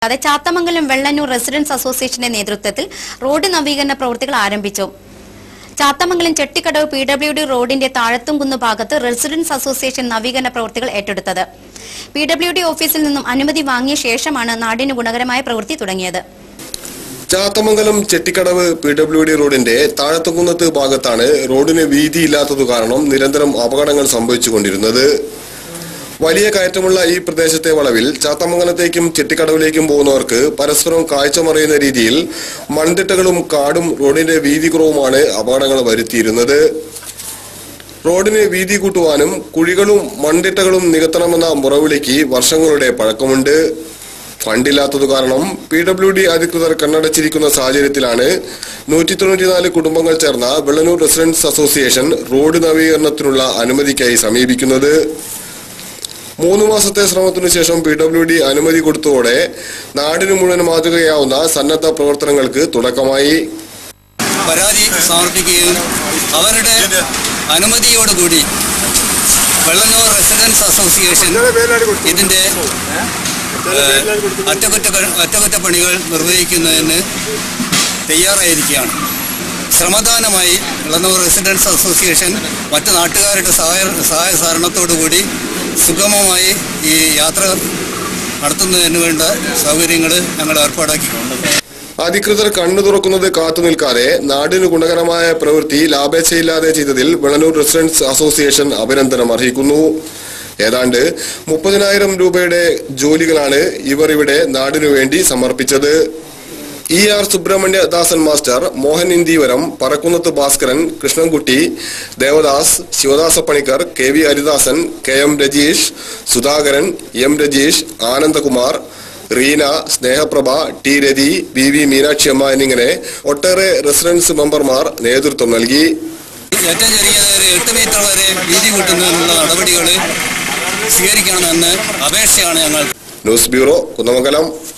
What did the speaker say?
കൂടാതെ ചാത്തമംഗലം വെള്ളന്നൂർ റെസിഡൻസ് അസോസിയേഷന്റെ നേതൃത്വത്തിൽ റോഡ് നവീകരണ പ്രവൃത്തികൾ ആരംഭിച്ചു Chathamangalam Chettikkadavu P W D റോഡിന്റെ താഴത്തുംകുന്ന് ഭാഗത്ത് റെസിഡൻസ് അസോസിയേഷൻ നവീകരണ പ്രവൃത്തികൾ ഏറ്റെടുത്തത് പി ഡബ്ല്യു ഡി ഓഫീസിൽ നിന്നും അനുമതി വാങ്ങിയ ശേഷമാണ് നാടിന് ഗുണകരമായ പ്രവൃത്തി തുടങ്ങിയത് Chathamangalam Chettikkadavu P W D റോഡിന്റെ താഴത്തുകുന്നത്ത് ഭാഗത്താണ് റോഡിന് വീതിയില്ലാത്തതു കാരണം നിരന്തരം അപകടങ്ങൾ സംഭവിച്ചുകൊണ്ടിരുന്നത് വലിയ കയറ്റമുള്ള ഈ പ്രദേശത്തെ വളവിൽ ചാത്തമംഗലത്തേക്കും ചെട്ടിക്കടവിലേക്കും പോകുന്നവർക്ക് പരസ്പരം കാഴ്ചമറിയുന്ന രീതിയിൽ മൺതിട്ടകളും കാടും റോഡിന്റെ വീതി കുറവുമാണ് അപകടങ്ങൾ വരുത്തിയിരുന്നത് റോഡിന് വീതി കൂട്ടുവാനും കുഴികളും മൺതിട്ടകളും നികത്തണമെന്ന മുറവിളിക്ക് വർഷങ്ങളുടെ പഴക്കമുണ്ട് ഫണ്ടില്ലാത്തതു കാരണം പി ഡബ്ല്യു ഡി അധികൃതർ കണ്ണടച്ചിരിക്കുന്ന സാഹചര്യത്തിലാണ് നൂറ്റി തൊണ്ണൂറ്റിനാല് കുടുംബങ്ങൾ ചേർന്ന വെള്ളനൂർ റെസിഡൻസ് അസോസിയേഷൻ റോഡ് നവീകരണത്തിനുള്ള അനുമതിക്കായി സമീപിക്കുന്നത് മൂന്ന് മാസത്തെ ശ്രമത്തിനു ശേഷം പി ഡബ്ല്യു ഡി അനുമതി കൊടുത്തതോടെ നാടിനു മുഴുവൻ മാതൃകയാവുന്ന സന്നദ്ധ പ്രവർത്തനങ്ങൾക്ക് തുടക്കമായി പരാതി സമർപ്പിക്കുകയും അവരുടെ അനുമതിയോടുകൂടി വെള്ളന്നൂർ റെസിഡൻസ് അസോസിയേഷൻ ഇതിന്റെ ഏഹ്, അറ്റകുറ്റ അറ്റകുറ്റപ്പണികൾ നിർവഹിക്കുന്നതിന് തയ്യാറായിരിക്കുകയാണ് ശ്രമദാനമായി വെള്ളന്നൂർ റെസിഡൻസ് അസോസിയേഷൻ മറ്റു നാട്ടുകാരുടെ സഹായ സഹായ സഹകരണത്തോടുകൂടി സുഗമമായി ഈ യാത്ര നടത്തുന്നതിന് വേണ്ട സൗകര്യങ്ങൾ ഞങ്ങൾ ഏർപ്പാടാക്കിയിട്ടുണ്ട് അധികൃതർ കണ്ണു തുറക്കുന്നത് കാത്തു നിൽക്കാതെ നാടിന് ഗുണകരമായ പ്രവൃത്തി ലാഭേച്ഛയില്ലാതെ ചെയ്തതിൽ വെള്ളനൂർ റെസിഡൻസ് അസോസിയേഷൻ അഭിനന്ദനം അർഹിക്കുന്നു ഏതാണ്ട് മുപ്പതിനായിരം രൂപയുടെ ജോലികളാണ് ഇവർ ഇവിടെ നാടിനു വേണ്ടി സമർപ്പിച്ചത് E R Subrahmanyadasan master Mohan Indeevaram Parakkunnath Bhaskaran Krishnankutty Devadas Sivadasa Panicker K V Haridasan K M Rajeesh Sudhakaran M Rajeesh Anandakumar Reena Snehaprabha T Rathi B V Meenakshiyamma എന്നിങ്ങനെ ഒട്ടേറെ റെസിഡൻസ് മെമ്പർമാർ നേതൃത്വം നൽകി ഏറ്റവും ചെറിയത് ഒരു എട്ട് മീറ്റർ വരെ വീതി കൂട്ടുന്നതിനുള്ള നടപടികൾ സ്വീകരിക്കണമെന്ന് അപേക്ഷയാണ് ഞങ്ങൾ ന്യൂസ് ബ്യൂറോ കുന്നമംഗലം